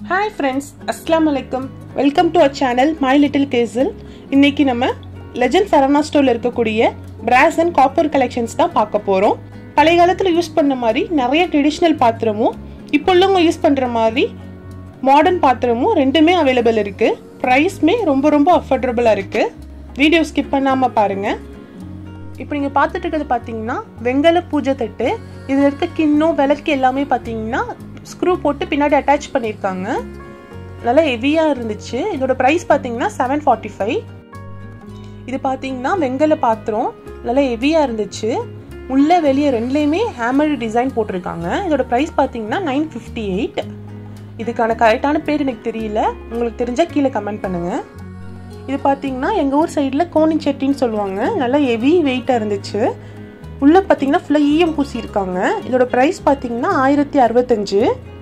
hi friends அஸ்லாம் வலைக்கம் welcome to our channel my little castle இன்னைக்கு நம்ம லெஜண்ட் சரவணா ஸ்டோரில் இருக்கக்கூடிய பிராஸ் அண்ட் காப்பர் கலெக்ஷன்ஸ் தான் பார்க்க போகிறோம் பழைய காலத்தில் யூஸ் பண்ண மாதிரி நிறைய ட்ரெடிஷ்னல் பாத்திரமும் இப்போ உள்ளவங்க யூஸ் பண்ணுற மாதிரி மாடர்ன் பாத்திரமும் ரெண்டுமே அவைலபிள் இருக்குது ப்ரைஸ்மே ரொம்ப ரொம்ப அஃபோர்டபுளாக இருக்குது வீடியோ ஸ்கிப் பண்ணாமல் பாருங்கள் இப்போ நீங்கள் பார்த்துட்டு இருக்கிறது பார்த்தீங்கன்னா வெங்கல பூஜை தட்டு இதில் இருக்க கிண்ணம் விளக்கு எல்லாமே பார்த்தீங்கன்னா ஸ்க்ரூ போட்டு பின்னாடி அட்டாச் பண்ணியிருக்காங்க நல்லா ஹெவியாக இருந்துச்சு இதோட ப்ரைஸ் பார்த்தீங்கன்னா செவன் ஃபார்ட்டி ஃபைவ் இது பார்த்தீங்கன்னா வெங்கல பாத்திரம் நல்லா ஹெவியாக இருந்துச்சு உள்ள வெளியே ரெண்டுலேயுமே ஹேமர் டிசைன் போட்டிருக்காங்க இதோட ப்ரைஸ் பார்த்தீங்கன்னா நைன் ஃபிஃப்டி எயிட் இதுக்கான கரெக்டான பேர் எனக்கு தெரியல உங்களுக்கு தெரிஞ்சால் கீழே கமெண்ட் பண்ணுங்கள் இது பார்த்தீங்கன்னா எங்கள் ஊர் சைடில் கோணி சட்டின்னு சொல்லுவாங்க நல்லா ஹெவி வெயிட்டாக இருந்துச்சு உள்ளே பார்த்தீங்கன்னா ஃபுல்லாக ஈயம் பூசி இருக்காங்க இதோட ப்ரைஸ் பார்த்தீங்கன்னா ஆயிரத்தி அறுபத்தஞ்சு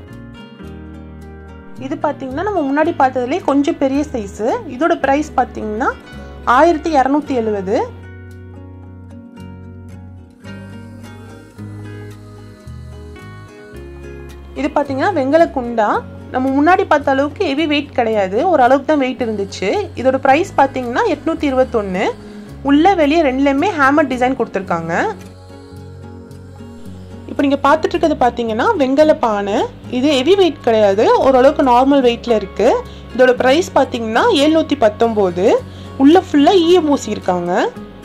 இது பார்த்தீங்கன்னா நம்ம முன்னாடி பார்த்ததுலேயே கொஞ்சம் பெரிய சைஸு இதோட ப்ரைஸ் பார்த்தீங்கன்னா ஆயிரத்தி இரநூத்தி எழுபது இது பார்த்தீங்கன்னா வெங்கல குண்டா நம்ம முன்னாடி பார்த்த அளவுக்கு ஹெவி வெயிட் கிடையாது ஒரு அளவுக்கு தான் வெயிட் இருந்துச்சு இதோட ப்ரைஸ் பார்த்தீங்கன்னா எட்நூற்றி இருபத்தொன்று உள்ள வெளியே ரெண்டுலேயுமே ஹேமர் டிசைன் கொடுத்துருக்காங்க இப்போ நீங்கள் பார்த்துட்டு இருக்கிறது பார்த்தீங்கன்னா வெங்கல பானை இது ஹெவி வெயிட் கிடையாது ஓரளவுக்கு நார்மல் வெயிட்டில் இருக்குது இதோட ப்ரைஸ் பார்த்தீங்கன்னா எழுநூற்றி பத்தொம்போது உள்ள ஃபுல்லாக ஈய மூசி இருக்காங்க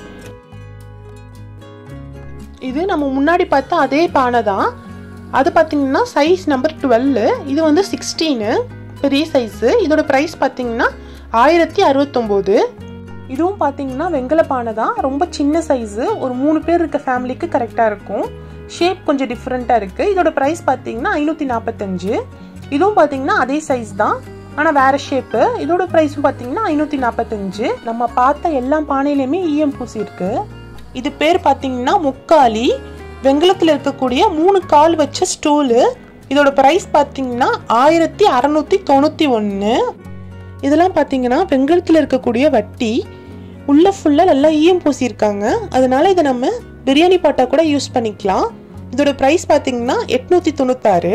இது நம்ம முன்னாடி பார்த்த அதே பானை தான் அது பார்த்தீங்கன்னா சைஸ் நம்பர் டுவெல்லு இது வந்து சிக்ஸ்டீனு பெரிய சைஸு இதோட ப்ரைஸ் பார்த்தீங்கன்னா ஆயிரத்தி அறுபத்தொம்போது இதுவும் பார்த்தீங்கன்னா வெங்கல பானை தான் ரொம்ப சின்ன சைஸு ஒரு மூணு பேர் இருக்க ஃபேமிலிக்கு கரெக்டாக இருக்கும் ஷேப் கொஞ்சம் டிஃப்ரெண்ட்டாக இருக்குது இதோட ப்ரைஸ் பார்த்தீங்கன்னா ஐநூற்றி நாற்பத்தஞ்சு இதுவும் பார்த்தீங்கன்னா அதே சைஸ் தான் ஆனால் வேறு ஷேப்பு இதோட ப்ரைஸும் பார்த்தீங்கன்னா ஐநூற்றி நாற்பத்தஞ்சு நம்ம பார்த்த எல்லா பானையிலையுமே ஈயம் பூசி இருக்கு இது பேர் பார்த்தீங்கன்னா முக்காலி வெங்கலத்தில் இருக்கக்கூடிய மூணு கால் வச்ச ஸ்டூலு இதோட ப்ரைஸ் பார்த்தீங்கன்னா ஆயிரத்தி அறநூற்றி தொண்ணூற்றி ஒன்று இதெல்லாம் பார்த்தீங்கன்னா வெங்கலத்தில் இருக்கக்கூடிய வட்டி உள்ள ஃபுல்லாக நல்லா ஈயம் பூசியிருக்காங்க அதனால இதை நம்ம பிரியாணி பாட்டா கூட யூஸ் பண்ணிக்கலாம் இதோட ப்ரைஸ் பார்த்தீங்கன்னா எட்நூற்றி தொண்ணூத்தாறு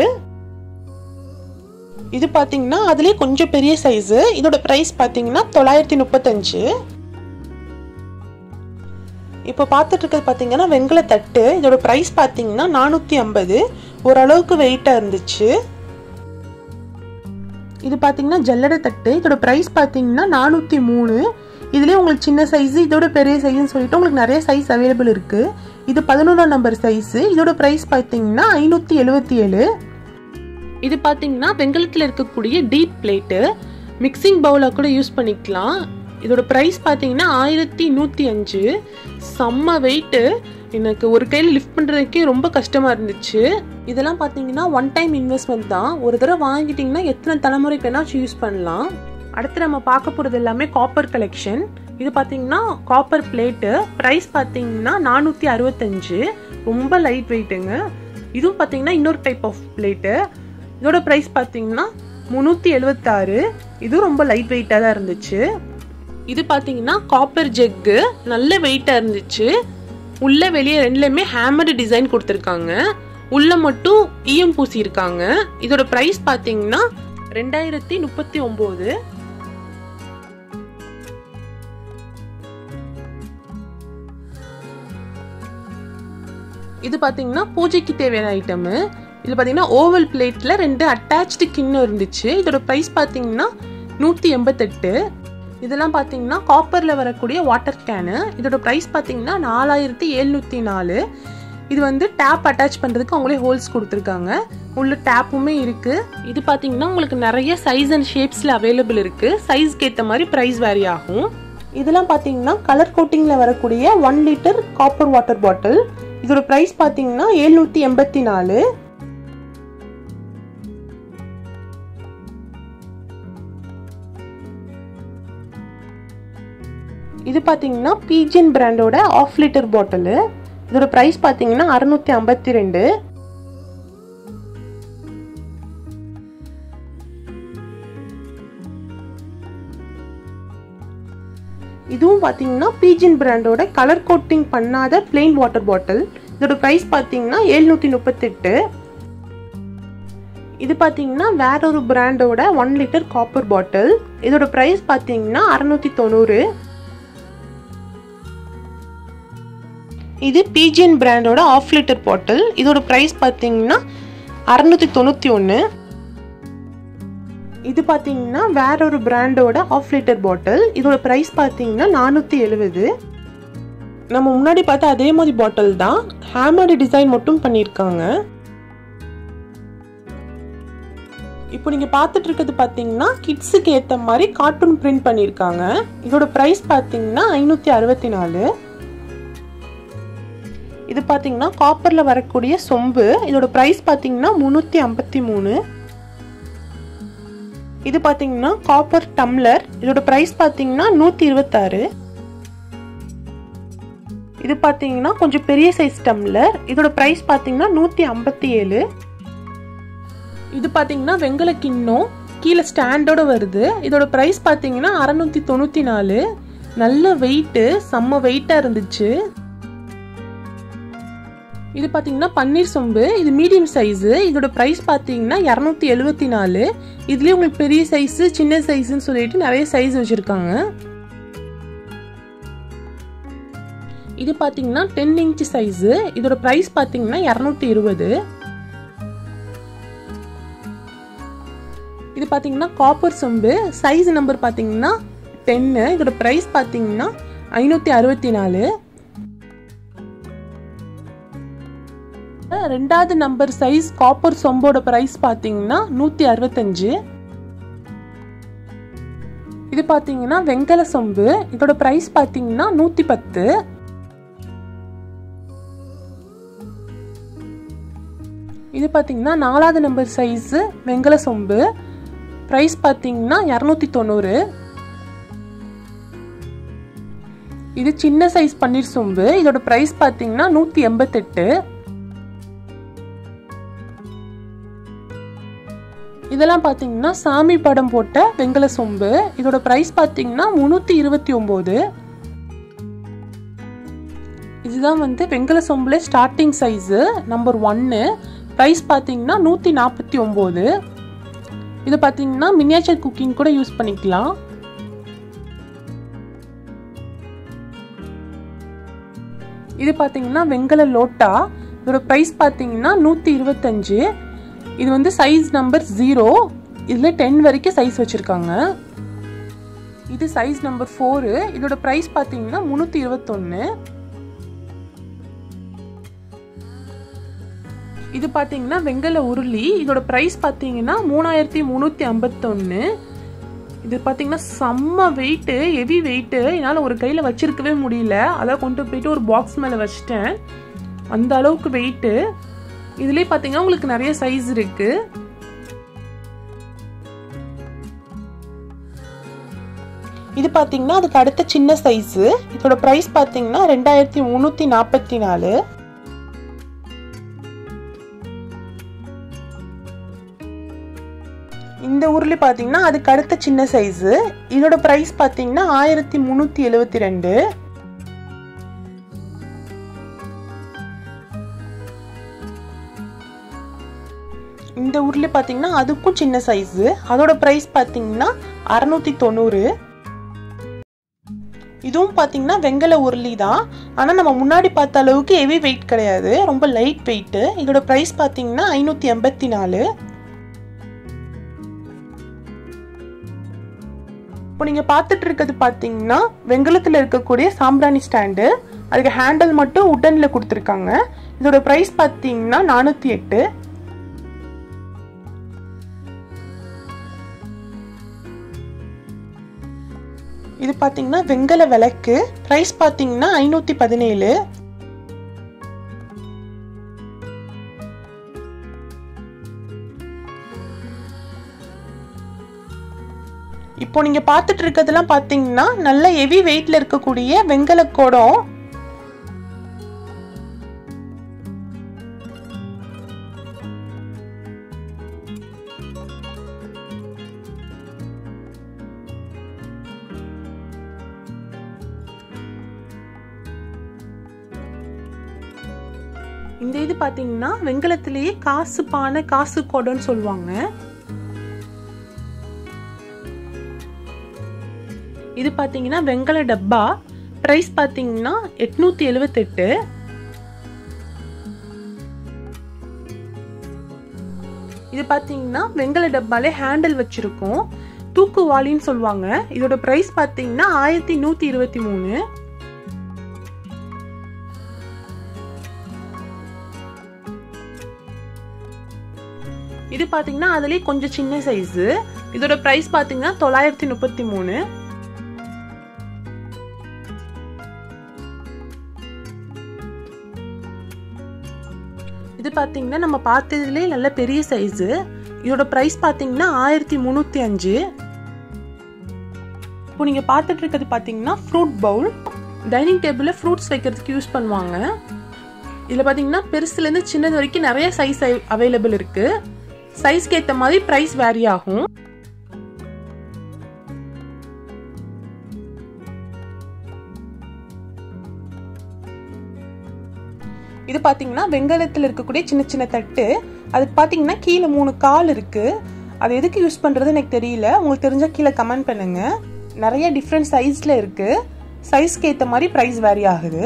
இது பார்த்தீங்கன்னா அதுலேயே கொஞ்சம் பெரிய சைஸு இதோட ப்ரைஸ் பார்த்தீங்கன்னா தொள்ளாயிரத்தி முப்பத்தஞ்சு இப்போ பார்த்துட்டு இருக்கிறது பார்த்தீங்கன்னா வெங்கல தட்டு இதோட ப்ரைஸ் பார்த்தீங்கன்னா நானூற்றி ஐம்பது ஓரளவுக்கு வெயிட்டாக இருந்துச்சு இது பார்த்தீங்கன்னா ஜல்லடை தட்டு இதோட ப்ரைஸ் பார்த்தீங்கன்னா நானூற்றி மூணு இதுலேயே உங்களுக்கு சின்ன சைஸு இதோட பெரிய சைஸ்னு சொல்லிட்டு உங்களுக்கு நிறைய சைஸ் அவைலபிள் இருக்குது இது பதினொன்றாம் நம்பர் சைஸு இதோட ப்ரைஸ் பார்த்தீங்கன்னா ஐநூற்றி எழுபத்தி ஏழு இது பார்த்தீங்கன்னா வெங்கலத்தில் இருக்கக்கூடிய டீப் பிளேட்டு மிக்சிங் பவுலாக கூட யூஸ் பண்ணிக்கலாம் இதோட ப்ரைஸ் பார்த்தீங்கன்னா ஆயிரத்தி நூற்றி அஞ்சு செம்ம வெயிட்டு எனக்கு ஒரு கையில் லிஃப்ட் பண்ணுறதுக்கே ரொம்ப கஷ்டமாக இருந்துச்சு இதெல்லாம் பார்த்தீங்கன்னா ஒன் டைம் இன்வெஸ்ட்மெண்ட் தான் ஒரு தடவை வாங்கிட்டிங்கன்னா எத்தனை தலைமுறைக்கு வேணாச்சும் யூஸ் பண்ணலாம் அடுத்து நம்ம பார்க்க போகிறது எல்லாமே காப்பர் கலெக்ஷன் இது பார்த்தீங்கன்னா காப்பர் பிளேட்டு ப்ரைஸ் பார்த்தீங்கன்னா நானூற்றி அறுபத்தஞ்சு ரொம்ப லைட் வெயிட்டுங்க இதுவும் பார்த்தீங்கன்னா இன்னொரு டைப் ஆஃப் பிளேட்டு இதோட ப்ரைஸ் பார்த்தீங்கன்னா முந்நூற்றி எழுபத்தாறு இதுவும் ரொம்ப லைட் வெயிட்டாக தான் இருந்துச்சு இது பார்த்தீங்கன்னா காப்பர் ஜெக்கு நல்ல வெயிட்டாக இருந்துச்சு உள்ள வெளியே ரெண்டுலேயுமே ஹேமர் டிசைன் கொடுத்துருக்காங்க உள்ள மட்டும் ஈயம் பூசி இருக்காங்க இதோட ப்ரைஸ் பார்த்தீங்கன்னா ரெண்டாயிரத்தி முப்பத்தி ஒம்பது இது பார்த்தீங்கன்னா பூஜைக்கு தேவையான ஐட்டமு இது பார்த்தீங்கன்னா ஓவல் பிளேட்டில் ரெண்டு அட்டாச்டு கிண்ணம் இருந்துச்சு இதோட ப்ரைஸ் பார்த்தீங்கன்னா நூற்றி எண்பத்தெட்டு இதெல்லாம் பார்த்தீங்கன்னா காப்பரில் வரக்கூடிய வாட்டர் கேனு இதோட ப்ரைஸ் பார்த்தீங்கன்னா நாலாயிரத்தி எழுநூற்றி நாலு இது வந்து டேப் அட்டாச் பண்ணுறதுக்கு அவங்களே ஹோல்ஸ் கொடுத்துருக்காங்க உள்ள டேப்புமே இருக்குது இது பார்த்தீங்கன்னா உங்களுக்கு நிறைய சைஸ் அண்ட் ஷேப்ஸில் அவைலபிள் இருக்குது சைஸ்க்கு ஏற்ற மாதிரி ப்ரைஸ் வேரி ஆகும் இதெல்லாம் பார்த்தீங்கன்னா கலர் கோட்டிங்கில் வரக்கூடிய one litre copper water bottle இதோட ப்ரைஸ் பார்த்தீங்கன்னா எழுநூற்றி எண்பத்தி நாலு இது பார்த்தீங்கன்னா பீஜன் பிராண்டோட ஆஃப் லிட்டர் பாட்டிலு இதோட ப்ரைஸ் பார்த்தீங்கன்னா அறுநூத்தி ஐம்பத்தி ரெண்டு இதுவும் பார்த்தீங்கன்னா பீஜின் பிராண்டோட கலர் கோட்டிங் பண்ணாத பிளெயின் வாட்டர் பாட்டில் இதோட ப்ரைஸ் பார்த்தீங்கன்னா எழுநூற்றி முப்பத்தெட்டு இது பார்த்தீங்கன்னா வேற ஒரு பிராண்டோட ஒன் லிட்டர் காப்பர் பாட்டில் இதோட ப்ரைஸ் பார்த்தீங்கன்னா அறநூற்றி தொண்ணூறு இது பிஜிஎன் பிராண்டோட ஆஃப் லிட்டர் பாட்டில் இதோட ப்ரைஸ் பார்த்தீங்கன்னா அறநூற்றி தொண்ணூற்றி ஒன்று இது பார்த்தீங்கன்னா வேற ஒரு பிராண்டோட ஆஃப் லிட்டர் பாட்டில் இதோட ப்ரைஸ் பார்த்தீங்கன்னா நானூற்றி எழுபது நம்ம முன்னாடி பார்த்த அதே மாதிரி பாட்டில் தான் ஹேமர்டு டிசைன் மட்டும் பண்ணியிருக்காங்க இப்போ நீங்கள் பார்த்துட்டு இருக்கிறது பார்த்தீங்கன்னா கிட்ஸுக்கு ஏற்ற மாதிரி கார்ட்டூன் பிரிண்ட் பண்ணியிருக்காங்க இதோட ப்ரைஸ் பார்த்தீங்கன்னா ஐநூற்றி அறுபத்தி நாலு இது பார்த்தீங்கன்னா காப்பரில் வரக்கூடிய சொம்பு இதோட ப்ரைஸ் பார்த்தீங்கன்னா முந்நூற்றி ஐம்பத்தி மூணு இது பார்த்தீங்கன்னா காப்பர் டம்ளர் இதோட ப்ரைஸ் பார்த்தீங்கன்னா நூற்றி இருபத்தாறு இது பார்த்தீங்கன்னா கொஞ்சம் பெரிய சைஸ் டம்ளர் இதோட ப்ரைஸ் பார்த்தீங்கன்னா நூற்றி ஐம்பத்தி ஏழு இது பார்த்தீங்கன்னா வெங்கல கிண்ணம் கீழே ஸ்டாண்டோட வருது இதோட ப்ரைஸ் பார்த்தீங்கன்னா அறநூற்றி தொண்ணூற்றி நாலு நல்ல வெயிட்டு செம்ம வெயிட்டாக இருந்துச்சு இது பார்த்தீங்கன்னா பன்னீர் சொம்பு இது மீடியம் சைஸு இதோட ப்ரைஸ் பார்த்தீங்கன்னா இரநூத்தி எழுபத்தி நாலு இதுலேயே உங்களுக்கு பெரிய சைஸு சின்ன சைஸுன்னு சொல்லிட்டு நிறைய சைஸ் வச்சுருக்காங்க இது பார்த்தீங்கன்னா டென் இன்ச் சைஸு இதோட ப்ரைஸ் பார்த்தீங்கன்னா இரநூத்தி இருபது இது பார்த்தீங்கன்னா காப்பர் சொம்பு சைஸ் நம்பர் பார்த்தீங்கன்னா டென்னு இதோட ப்ரைஸ் பார்த்தீங்கன்னா ஐநூற்றி அறுபத்தி நாலு ரெண்டாவது நம்பர் சைஸ் காப்பர் சொம்போட ப்ரைஸ் பார்த்தீங்கன்னா நூற்றி அறுபத்தஞ்சு இது பார்த்தீங்கன்னா வெங்கல சொம்பு இதோட ப்ரைஸ் பார்த்தீங்கன்னா நூற்றி பத்து இது பார்த்தீங்கன்னா நாலாவது நம்பர் சைஸு வெங்கல சொம்பு ப்ரைஸ் பார்த்தீங்கன்னா இரநூத்தி தொண்ணூறு இது சின்ன சைஸ் பன்னீர் சொம்பு இதோட ப்ரைஸ் பார்த்தீங்கன்னா நூற்றி எண்பத்தெட்டு இதெல்லாம் பார்த்தீங்கன்னா சாமி படம் போட்ட வெங்கல சொம்பு இதோட ப்ரைஸ் பார்த்தீங்கன்னா முந்நூற்றி இருபத்தி ஒம்பது இதுதான் வந்து வெங்கல சொம்புல ஸ்டார்டிங் சைஸு நம்பர் ஒன்று ப்ரைஸ் பார்த்தீங்கன்னா நூற்றி நாற்பத்தி ஒம்பது இது பார்த்தீங்கன்னா மினியேச்சர் குக்கிங் கூட யூஸ் பண்ணிக்கலாம் இது பார்த்தீங்கன்னா வெங்கல லோட்டா இதோட ப்ரைஸ் பார்த்தீங்கன்னா நூற்றி இருபத்தஞ்சு இது வந்து சைஸ் நம்பர் ஜீரோ இதில் டென் வரைக்கும் சைஸ் வச்சுருக்காங்க இது சைஸ் நம்பர் ஃபோரு இதோட ப்ரைஸ் பார்த்தீங்கன்னா முந்நூற்றி இருபத்தொன்று இது பார்த்தீங்கன்னா வெங்கல உருளி இதோட ப்ரைஸ் பார்த்தீங்கன்னா மூணாயிரத்தி முந்நூற்றி ஐம்பத்தொன்று இது பார்த்தீங்கன்னா செம்ம வெயிட்டு ஹெவி வெயிட்டு என்னால் ஒரு கையில் வச்சிருக்கவே முடியல அதை கொண்டு போயிட்டு ஒரு பாக்ஸ் மேலே வச்சிட்டேன் அந்த அளவுக்கு வெயிட்டு இதுலேயே பார்த்தீங்கன்னா உங்களுக்கு நிறைய சைஸ் இருக்கு இது பார்த்தீங்கன்னா அதுக்கு அடுத்த சின்ன சைஸு இதோட ப்ரைஸ் பார்த்தீங்கன்னா ரெண்டாயிரத்தி முந்நூற்றி நாற்பத்தி நாலு இந்த ஊர்ல பார்த்தீங்கன்னா அதுக்கு அடுத்த சின்ன சைஸு இதோட ப்ரைஸ் பார்த்தீங்கன்னா ஆயிரத்தி முந்நூற்றி எழுபத்தி ரெண்டு இந்த ஊர்ல பார்த்தீங்கன்னா அதுக்கும் சின்ன சைஸு அதோட ப்ரைஸ் பார்த்தீங்கன்னா அறநூற்றி தொண்ணூறு இதுவும் பார்த்தீங்கன்னா வெங்கல உருளி தான் ஆனால் நம்ம முன்னாடி பார்த்த அளவுக்கு ஹெவி வெயிட் கிடையாது ரொம்ப லைட் வெயிட்டு இதோட ப்ரைஸ் பார்த்தீங்கன்னா ஐநூற்றி எண்பத்தி நாலு இப்போ நீங்கள் பார்த்துட்டு இருக்கிறது பார்த்தீங்கன்னா வெங்கலத்தில் இருக்கக்கூடிய சாம்பிராணி ஸ்டாண்டு அதுக்கு ஹேண்டில் மட்டும் உட்டனில் கொடுத்துருக்காங்க இதோட ப்ரைஸ் பார்த்தீங்கன்னா நானூற்றி எட்டு இது பார்த்தீங்கன்னா வெங்கல விளக்கு ப்ரைஸ் பார்த்தீங்கன்னா ஐநூற்றி பதினேழு இப்போ நீங்க பார்த்துட்டு இருக்கிறதெல்லாம் பார்த்தீங்கன்னா நல்ல ஹெவி வெயிட்ல இருக்கக்கூடிய வெங்கல குடம் இந்த இது பார்த்தீங்கன்னா வெங்கலத்திலேயே காசு பானை காசு கொடைன்னு சொல்லுவாங்க இது பார்த்தீங்கன்னா வெங்கல டப்பா ப்ரைஸ் பார்த்தீங்கன்னா எட்நூத்தி எழுவத்தெட்டு இது பார்த்தீங்கன்னா வெங்கல டப்பாலே ஹேண்டில் வச்சிருக்கோம் தூக்கு வாளின்னு சொல்லுவாங்க இதோட ப்ரைஸ் பார்த்தீங்கன்னா ஆயிரத்தி நூற்றி இருபத்தி மூணு இது பார்த்தீங்கன்னா அதுலேயே கொஞ்சம் சின்ன சைஸு இதோட ப்ரைஸ் பார்த்தீங்கன்னா தொள்ளாயிரத்தி முப்பத்தி மூணு இது பார்த்தீங்கன்னா நம்ம பார்த்ததுலேயே நல்ல பெரிய சைஸு இதோட ப்ரைஸ் பார்த்தீங்கன்னா ஆயிரத்தி முந்நூற்றி அஞ்சு இப்போ நீங்கள் பார்த்துட்டு இருக்கிறது பார்த்தீங்கன்னா ஃப்ரூட் பவுல் டைனிங் டேபிளில் ஃப்ரூட்ஸ் வைக்கிறதுக்கு யூஸ் பண்ணுவாங்க இதில் பார்த்தீங்கன்னா பெருசுலேருந்து சின்னது வரைக்கும் நிறைய சைஸ் அவைலபிள் இருக்குது சைஸ்க்கு ஏற்ற மாதிரி ப்ரைஸ் வேரி ஆகும் இது பார்த்தீங்கன்னா வெங்கலத்தில் இருக்கக்கூடிய சின்ன சின்ன தட்டு அதுக்கு பார்த்தீங்கன்னா கீழே மூணு கால் இருக்கு அது எதுக்கு யூஸ் பண்ணுறது எனக்கு தெரியல உங்களுக்கு தெரிஞ்சால் கீழே கமெண்ட் பண்ணுங்க நிறைய டிஃப்ரெண்ட் சைஸில் இருக்கு சைஸ்க்கு ஏற்ற மாதிரி ப்ரைஸ் வேரி ஆகுது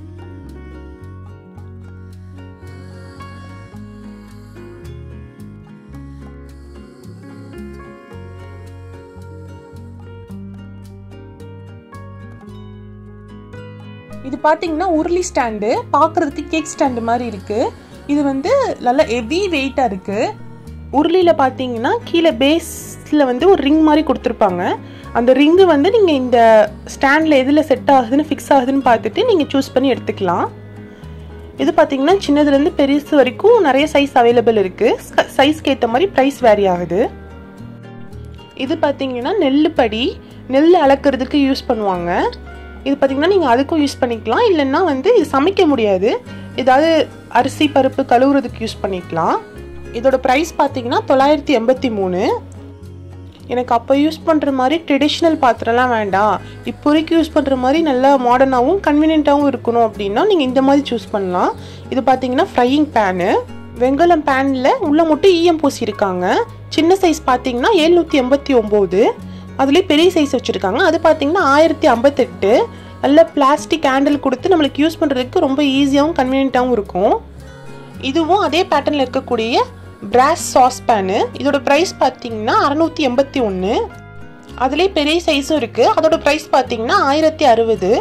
இது பார்த்தீங்கன்னா உருளி ஸ்டாண்டு பார்க்குறதுக்கு கேக் ஸ்டாண்டு மாதிரி இருக்கு இது வந்து நல்ல ஹெவி வெயிட்டாக இருக்கு உருளியில் பார்த்தீங்கன்னா கீழே பேஸில் வந்து ஒரு ரிங் மாதிரி கொடுத்துருப்பாங்க அந்த ரிங்கு வந்து நீங்கள் இந்த ஸ்டாண்டில் எதில் செட் ஆகுதுன்னு ஃபிக்ஸ் ஆகுதுன்னு பார்த்துட்டு நீங்கள் சூஸ் பண்ணி எடுத்துக்கலாம் இது பார்த்தீங்கன்னா சின்னதுலேருந்து பெருசு வரைக்கும் நிறைய சைஸ் அவைலபிள் இருக்குது சைஸ்க்கு ஏற்ற மாதிரி ப்ரைஸ் வேரி ஆகுது இது பார்த்தீங்கன்னா நெல் படி நெல் அளக்கிறதுக்கு யூஸ் பண்ணுவாங்க இது பார்த்தீங்கன்னா நீங்கள் அதுக்கும் யூஸ் பண்ணிக்கலாம் இல்லைன்னா வந்து இது சமைக்க முடியாது ஏதாவது அரிசி பருப்பு கழுவுறதுக்கு யூஸ் பண்ணிக்கலாம் இதோட ப்ரைஸ் பார்த்தீங்கன்னா தொள்ளாயிரத்தி எண்பத்தி மூணு எனக்கு அப்போ யூஸ் பண்ணுற மாதிரி ட்ரெடிஷ்னல் பாத்திரம்லாம் வேண்டாம் இப்போதைக்கு யூஸ் பண்ணுற மாதிரி நல்லா மாடர்னாகவும் கன்வீனியண்ட்டாகவும் இருக்கணும் அப்படின்னா நீங்கள் இந்த மாதிரி சூஸ் பண்ணலாம் இது பார்த்தீங்கன்னா ஃப்ரையிங் பேனு வெங்கலம் பேனில் உள்ள மட்டும் ஈயம் பூசியிருக்காங்க சின்ன சைஸ் பார்த்தீங்கன்னா எழுநூற்றி எண்பத்தி ஒம்பது அதுலேயே பெரிய சைஸ் வச்சுருக்காங்க அது பார்த்தீங்கன்னா ஆயிரத்தி ஐம்பத்தெட்டு நல்ல பிளாஸ்டிக் ஹேண்டில் கொடுத்து நம்மளுக்கு யூஸ் பண்ணுறதுக்கு ரொம்ப ஈஸியாகவும் கன்வீனியண்ட்டாகவும் இருக்கும் இதுவும் அதே பேட்டர்னில் இருக்கக்கூடிய பிராஸ் சாஸ் பேனு இதோட ப்ரைஸ் பார்த்தீங்கன்னா அறநூற்றி எண்பத்தி ஒன்று அதுலேயே பெரிய சைஸும் இருக்குது அதோட ப்ரைஸ் பார்த்தீங்கன்னா ஆயிரத்தி அறுபது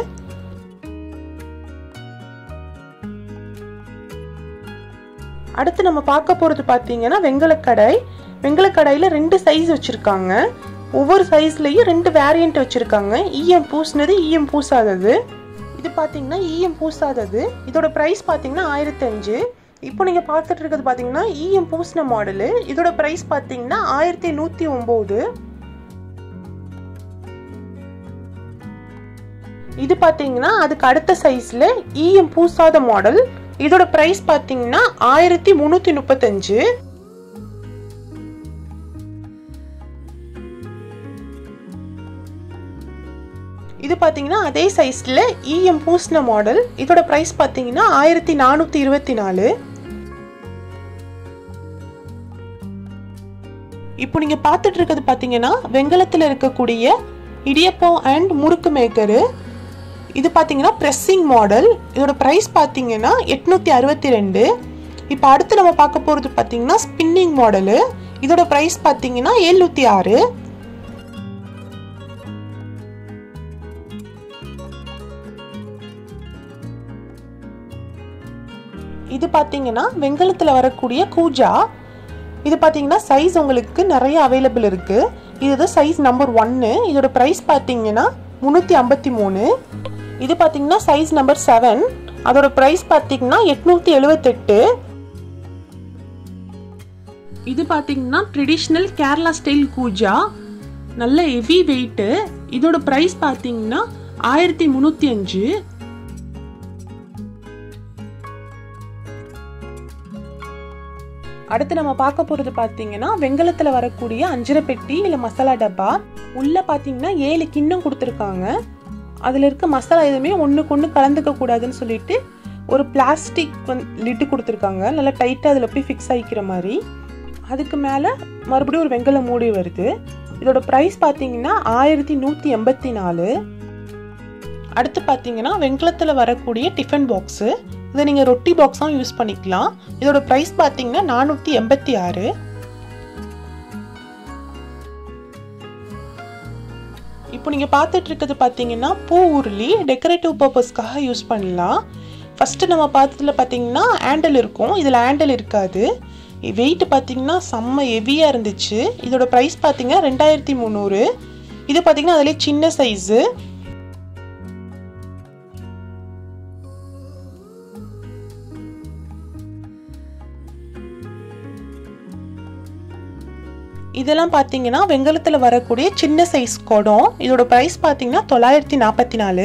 அடுத்து நம்ம பார்க்க போகிறது பார்த்தீங்கன்னா வெங்கலக்கடாய் வெங்கலக்கடாயில் ரெண்டு சைஸ் வச்சுருக்காங்க ஒவ்வொரு சைஸ்லேயும் ரெண்டு வேரியண்ட் வச்சுருக்காங்க ஈயம் பூசினது ஈயம் பூசாதது இது பார்த்தீங்கன்னா ஈயம் பூசாதது இதோட ப்ரைஸ் பார்த்தீங்கன்னா ஆயிரத்தி அஞ்சு இப்போ நீங்கள் பார்த்துட்டு இருக்கிறது பார்த்தீங்கன்னா இஎம் பூசின மாடலு இதோட ப்ரைஸ் பார்த்தீங்கன்னா ஆயிரத்தி நூற்றி ஒம்பது இது பார்த்தீங்கன்னா அதுக்கு அடுத்த சைஸில் இஎம் பூசாத மாடல் இதோட ப்ரைஸ் பார்த்தீங்கன்னா ஆயிரத்தி முந்நூற்றி முப்பத்தஞ்சு இது பார்த்தீங்கன்னா அதே சைஸில் இஎம் பூசின மாடல் இதோட ப்ரைஸ் பார்த்தீங்கன்னா ஆயிரத்தி நானூற்றி இருபத்தி நாலு இப்போ நீங்கள் பார்த்துட்டு இருக்கிறது பார்த்தீங்கன்னா வெங்கலத்தில் இருக்கக்கூடிய இடியப்பம் அண்ட் முறுக்கு மேக்கரு இது பார்த்தீங்கன்னா ப்ரெஸ்ஸிங் மாடல் இதோட ப்ரைஸ் பார்த்தீங்கன்னா எட்நூற்றி அறுபத்தி ரெண்டு இப்போ அடுத்து நம்ம பார்க்க போகிறது பார்த்தீங்கன்னா ஸ்பின்னிங் மாடலு இதோட ப்ரைஸ் பார்த்தீங்கன்னா எழுநூற்றி ஆறு இது பார்த்தீங்கன்னா வெங்கலத்தில் வரக்கூடிய கூஜா இது பார்த்தீங்கன்னா சைஸ் உங்களுக்கு நிறைய அவைலபிள் இருக்குது இதுதான் சைஸ் நம்பர் ஒன்று இதோட ப்ரைஸ் பார்த்தீங்கன்னா முந்நூற்றி ஐம்பத்தி மூணு இது பார்த்தீங்கன்னா சைஸ் நம்பர் செவன் அதோட ப்ரைஸ் பார்த்தீங்கன்னா எட்நூற்றி எழுவத்தெட்டு இது பார்த்தீங்கன்னா ட்ரெடிஷ்னல் கேரளா ஸ்டைல் கூஜா நல்ல ஹெவி வெயிட்டு இதோட ப்ரைஸ் பார்த்தீங்கன்னா ஆயிரத்தி முந்நூற்றி அஞ்சு அடுத்து நம்ம பார்க்க போகிறது பார்த்தீங்கன்னா வெங்கலத்தில் வரக்கூடிய அஞ்சரை பெட்டி இல்லை மசாலா டப்பா உள்ளே பார்த்தீங்கன்னா ஏழு கிண்ணம் கொடுத்துருக்காங்க அதில் இருக்க மசாலா எதுவுமே ஒன்றுக்கு ஒன்று கலந்துக்க கூடாதுன்னு சொல்லிட்டு ஒரு பிளாஸ்டிக் வந்து லிட்டு கொடுத்துருக்காங்க நல்லா டைட்டாக அதில் போய் ஃபிக்ஸ் ஆகிக்கிற மாதிரி அதுக்கு மேலே மறுபடியும் ஒரு வெங்கல மூடி வருது இதோட ப்ரைஸ் பார்த்தீங்கன்னா ஆயிரத்தி நூற்றி எண்பத்தி நாலு அடுத்து பார்த்தீங்கன்னா வெங்கலத்தில் வரக்கூடிய டிஃபன் பாக்ஸு இதை நீங்கள் ரொட்டி பாக்ஸாகவும் யூஸ் பண்ணிக்கலாம் இதோட ப்ரைஸ் பார்த்தீங்கன்னா நானூற்றி எண்பத்தி ஆறு இப்போ நீங்கள் பார்த்துட்டு இருக்கிறது பார்த்தீங்கன்னா பூ உருளி டெக்கரேட்டிவ் பர்பஸ்க்காக யூஸ் பண்ணலாம் ஃபஸ்ட்டு நம்ம பார்த்ததுல பார்த்தீங்கன்னா ஹேண்டில் இருக்கும் இதில் ஹேண்டில் இருக்காது வெயிட் பார்த்தீங்கன்னா செம்ம ஹெவியாக இருந்துச்சு இதோட ப்ரைஸ் பார்த்தீங்கன்னா ரெண்டாயிரத்தி முந்நூறு இது பார்த்தீங்கன்னா அதிலே சின்ன சைஸு இதெல்லாம் பார்த்தீங்கன்னா வெங்கலத்தில் வரக்கூடிய சின்ன சைஸ் குடம் இதோட ப்ரைஸ் பார்த்தீங்கன்னா தொள்ளாயிரத்தி நாற்பத்தி நாலு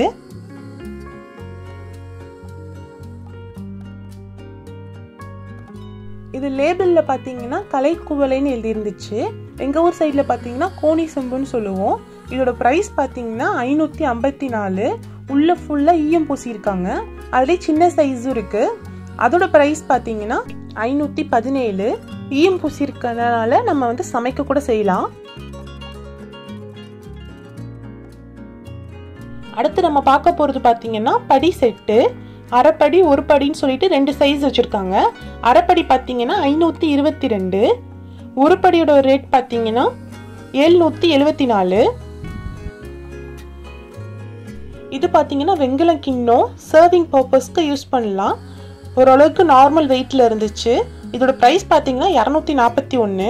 இது லேபிளில் பார்த்தீங்கன்னா கலைக்குவலைன்னு எழுதியிருந்துச்சு எங்கள் ஊர் சைடில் பார்த்தீங்கன்னா கோணி செம்புன்னு சொல்லுவோம் இதோட ப்ரைஸ் பார்த்தீங்கன்னா ஐநூற்றி ஐம்பத்தி நாலு உள்ள ஃபுல்லாக ஈயம் பூசியிருக்காங்க அதுலேயே சின்ன சைஸும் இருக்குது அதோட ப்ரைஸ் பார்த்தீங்கன்னா ஐநூற்றி பதினேழு ஈயம் பூசியிருக்கனால நம்ம வந்து சமைக்க கூட செய்யலாம் அடுத்து நம்ம பார்க்க போகிறது பார்த்தீங்கன்னா படி செட்டு அரைப்படி ஒரு படின்னு சொல்லிட்டு ரெண்டு சைஸ் வச்சுருக்காங்க அரைப்படி பார்த்தீங்கன்னா ஐநூற்றி இருபத்தி ரெண்டு ஒரு படியோட ரேட் பார்த்தீங்கன்னா எழுநூற்றி எழுபத்தி நாலு இது பார்த்தீங்கன்னா வெங்கலம் கிண்ணம் சர்விங் பர்பஸ்க்கு யூஸ் பண்ணலாம் ஓரளவுக்கு நார்மல் வெயிட்டில் இருந்துச்சு இதோட ப்ரைஸ் பார்த்தீங்கன்னா இரநூத்தி நாற்பத்தி ஒன்று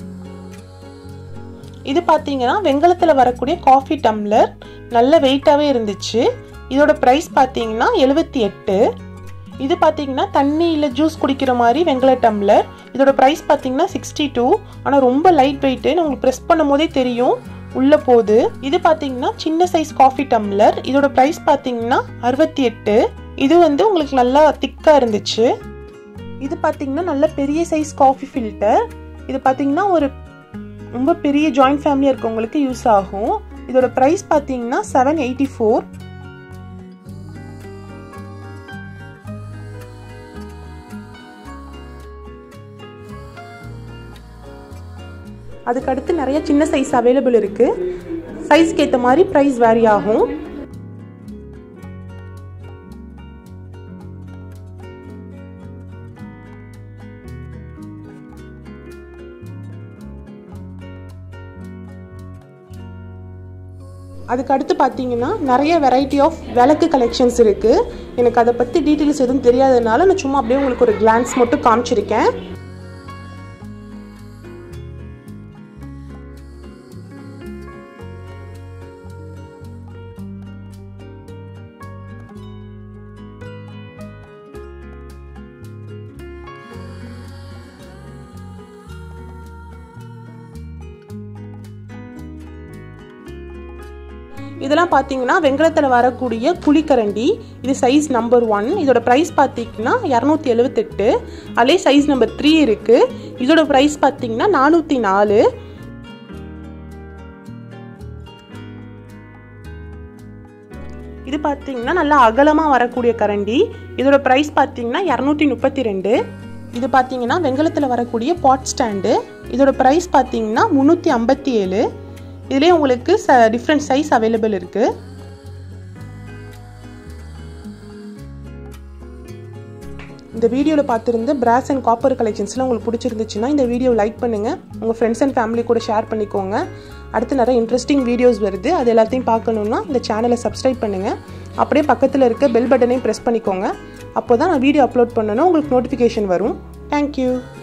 இது பார்த்தீங்கன்னா வெங்கலத்தில் வரக்கூடிய காஃபி டம்ளர் நல்ல வெயிட்டாகவே இருந்துச்சு இதோட ப்ரைஸ் பார்த்தீங்கன்னா எழுபத்தி எட்டு இது பார்த்தீங்கன்னா தண்ணியில் ஜூஸ் குடிக்கிற மாதிரி வெங்கல டம்ளர் இதோட ப்ரைஸ் பார்த்தீங்கன்னா சிக்ஸ்டி டூ ஆனால் ரொம்ப லைட் வெயிட்டுன்னு உங்களுக்கு ப்ரெஸ் பண்ணும் போதே தெரியும் உள்ள போகுது இது பார்த்தீங்கன்னா சின்ன சைஸ் காஃபி டம்ளர் இதோட ப்ரைஸ் பார்த்தீங்கன்னா அறுபத்தி எட்டு இது வந்து உங்களுக்கு நல்லா திக்காக இருந்துச்சு இது பார்த்தீங்கன்னா நல்ல பெரிய சைஸ் காஃபி ஃபில்டர் இது பார்த்தீங்கன்னா ஒரு ரொம்ப பெரிய ஜாயிண்ட் ஃபேமிலியாக இருக்கவங்களுக்கு யூஸ் ஆகும் இதோட ப்ரைஸ் பார்த்தீங்கன்னா செவன் எயிட்டி ஃபோர் அதுக்கடுத்து நிறைய சின்ன சைஸ் அவைலபிள் இருக்குது சைஸ்க்கு ஏற்ற மாதிரி ப்ரைஸ் வேரி ஆகும் அதுக்கு அடுத்து பார்த்தீங்கன்னா நிறைய வெரைட்டி ஆஃப் விளக்கு கலெக்ஷன்ஸ் இருக்குது எனக்கு அதை பற்றி டீட்டெயில்ஸ் எதுவும் தெரியாததுனால நான் சும்மா அப்படியே உங்களுக்கு ஒரு கிளான்ஸ் மட்டும் காமிச்சிருக்கேன் இதெல்லாம் பார்த்தீங்கன்னா வெங்கலத்தில் வரக்கூடிய குழிக்கரண்டி இது சைஸ் நம்பர் ஒன் இதோட ப்ரைஸ் பார்த்தீங்கன்னா இரநூத்தி எழுவத்தெட்டு அதிலே சைஸ் நம்பர் த்ரீ இருக்குது இதோட ப்ரைஸ் பார்த்தீங்கன்னா நானூற்றி நாலு இது பார்த்தீங்கன்னா நல்லா அகலமாக வரக்கூடிய கரண்டி இதோட ப்ரைஸ் பார்த்தீங்கன்னா இரநூத்தி முப்பத்தி ரெண்டு இது பார்த்தீங்கன்னா வெங்கலத்தில் வரக்கூடிய பாட் ஸ்டாண்டு இதோட ப்ரைஸ் பார்த்தீங்கன்னா முந்நூற்றி ஐம்பத்தி ஏழு இதுலேயே உங்களுக்கு ச டிஃப்ரெண்ட் சைஸ் அவைலபிள் இருக்குது இந்த வீடியோவில் பார்த்துருந்த பிராஸ் அண்ட் காப்பர் கலெக்ஷன்ஸ்லாம் உங்களுக்கு பிடிச்சிருந்துச்சுன்னா இந்த வீடியோ லைக் பண்ணுங்கள் உங்கள் ஃப்ரெண்ட்ஸ் அண்ட் ஃபேமிலி கூட ஷேர் பண்ணிக்கோங்க அடுத்து நிறைய இன்ட்ரெஸ்டிங் வீடியோஸ் வருது அது எல்லாத்தையும் பார்க்கணுன்னா இந்த சேனலை சப்ஸ்கிரைப் பண்ணுங்கள் அப்படியே பக்கத்தில் இருக்க பெல் பட்டனையும் ப்ரெஸ் பண்ணிக்கோங்க அப்போ தான் நான் வீடியோ அப்லோட் பண்ணணும் உங்களுக்கு நோட்டிஃபிகேஷன் வரும் தேங்க்யூ